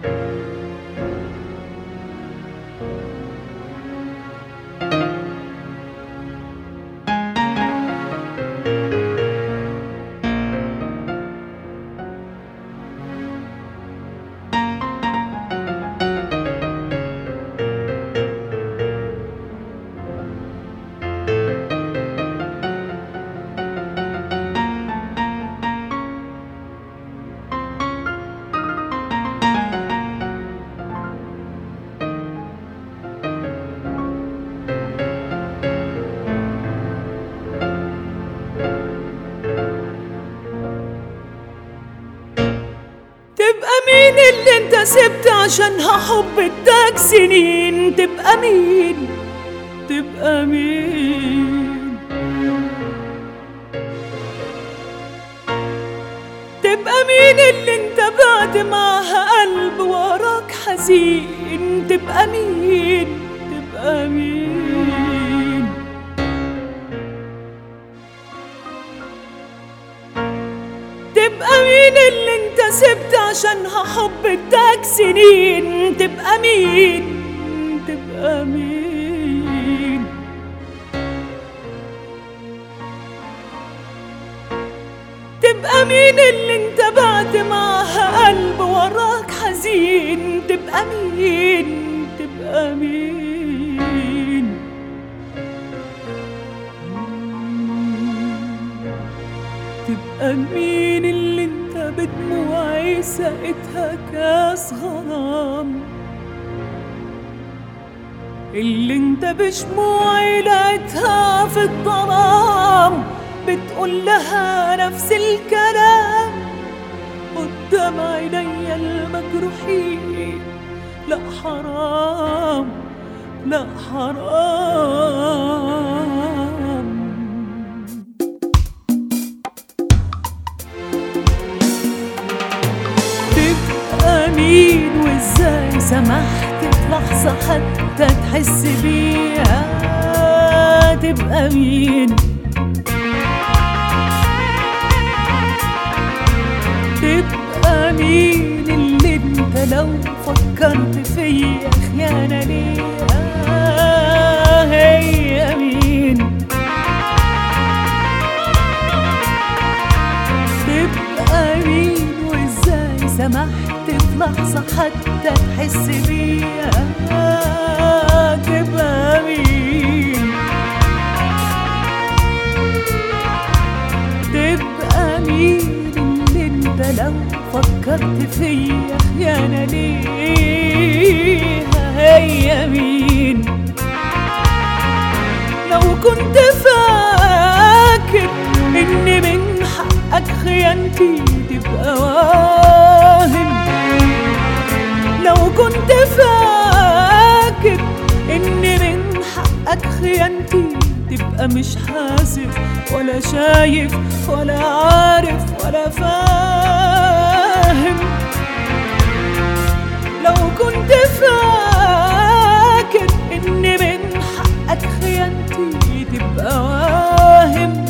تبقى مين اللي انت سبت عشانها حب اداك سنين تبقى مين تبقى مين تبقى مين اللي انت بعد معاها قلب وراك حزين تبقى مين تبقى مين تبقى مين اللي انت سبت عشانها حب اداك سنين تبقى مين تبقى مين تبقى مين اللي انت بعد معاها قلب وراك حزين تبقى مين تبقى مين تبقى مين اللي انت بدموعي سقتها كاس غرام اللي انت بشموعي لقيتها في الظلام بتقول لها نفس الكلام قدام عيني المجروحين لا حرام لا حرام تبقى مين وازاي سمحت في لحظة حتى تحس بيها تبقى مين تبقى مين اللي انت لو فكرت فيا خيانة ليها هي مين تبقى مين وازاي سمحت في لحظة حتى تحس بيها تبقى مين تبقى مين اللي انت لو فكرت فيا خيانة ليها هي مين لو كنت فاكر ان من حقك خيانتي تبقى واهم لو كنت فاكر ان من حقك خيانتي تبقى مش حاسب ولا شايف ولا عارف ولا فاهم لو كنت فاكر ان من حقك خيانتي تبقى واهم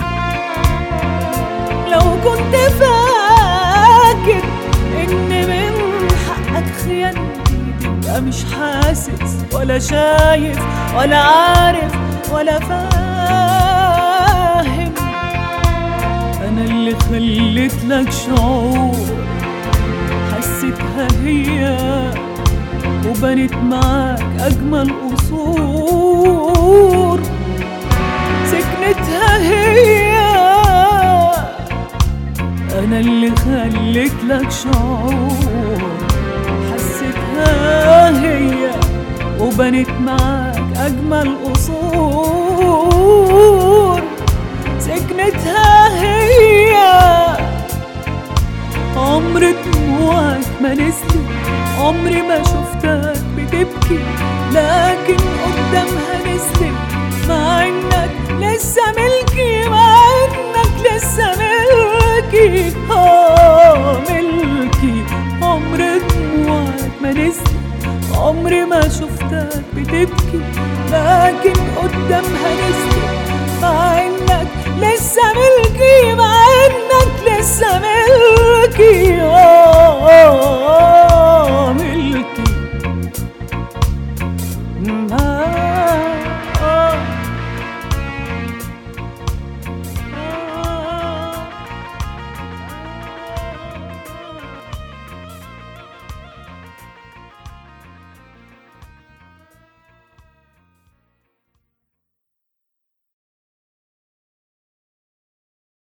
لو كنت فاكر ان من حقك خيانتي تبقى مش حاسس ولا شايف ولا عارف ولا فاهم انا اللي خليت لك شعور حسيتها هي وبنت معاك اجمل قصور سكنتها هي انا اللي خليت لك شعور حسيتها هي وبنت معاك اجمل قصور سكنتها هي عمر دموعك ما نزلت عمري ما شفتك بتبكي لكن قدامها نزلت مع انك لسه ملكي مع انك لسه ملكي اه ملكي عمر دموعك ما نزلت عمري ما شفتك بتبكي لكن قدامها نزلت مع انك لسه ملكي